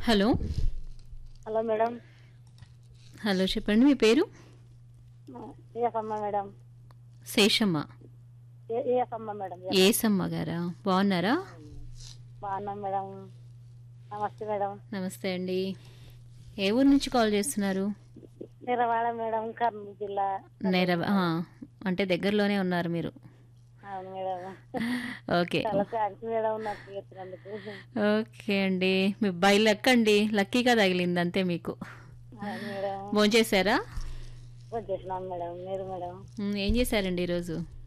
hello hello madam hello చెప్పండి మీ పేరు ఏసమ్మ మేడం శేషమ్మ ఏ- ఏసమ్మ మేడం ఏసమ్మ గారా బాగున్నారా బాగున్నాం మేడం నమస్తే మేడం నమస్తే అండి ఏ ఊరు నుంచి కాల్ చేస్తున్నారు నిరవాడ మేడం కర్నూలు జిల్లా నేర ఆ, అంటే దగ్గరలోనే ఉన్నారు మీరు అవును మేడం ఓకే చాలా థ్యాంక్స్ మేడం నాకు చెప్పినందుకు ఓకే అండి మీ బై లక్ అండి లక్కీగా తగిలింది అంతే మీకు అవును మేడం భోంచేశారా వచ్చేసినాం మేడం మీరు మేడం ఉమ్, ఏం చేశారండి ఈరోజు